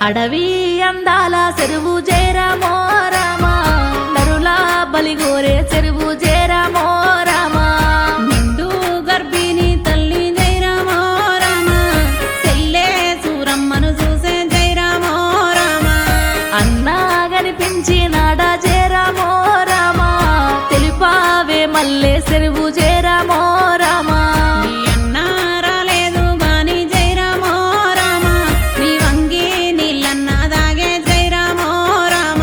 అడవి అందాల చెరువు జయరామో రామా నరులా బలిగోరే చెరువు జయరామో రామా నిండు గర్భిణి తల్లి జైరామో రామ చెల్లే సూరమ్మను చూసే జైరామో రామ అన్నా కనిపించినాడా జయరామో రామా తెలిపావే మల్లే చెరువు జయరామో రామా నీ అన్న రాలేదు గాని జైరామో రామ నీ వంగి నీళ్ళన్న దాగే జైరామో రామ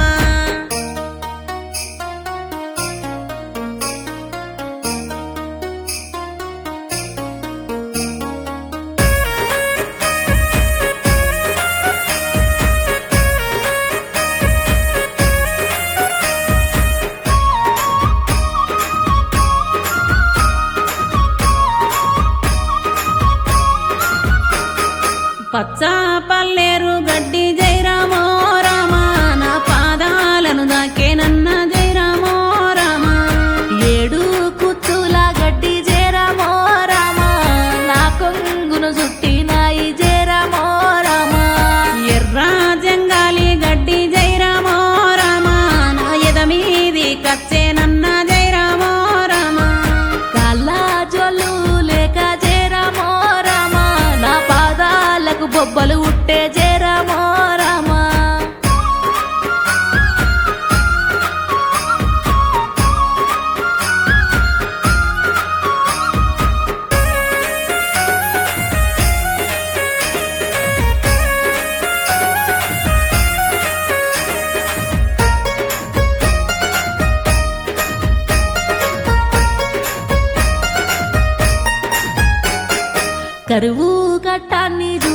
పచ్చ పల్లేరు గడ్డి జైరామో రామ నా పాదాలను దాకే నన్న జైరామో రామ ఏడు కుత్తుల గడ్డి జయరామో రామా నా కొంగును చుట్టినాయి జయరామో రామా ఎర్ర జంగాలి గడ్డి జైరామో రామ నా ఎద మీది కచ్చే నన్న జైరామో రామ కాళ్ళ జొల్లు లేక జయరామో రామా నా పాదాలకు బొబ్బలు ఉట్టే జయరామో రామా కరువు కట్టాన్ని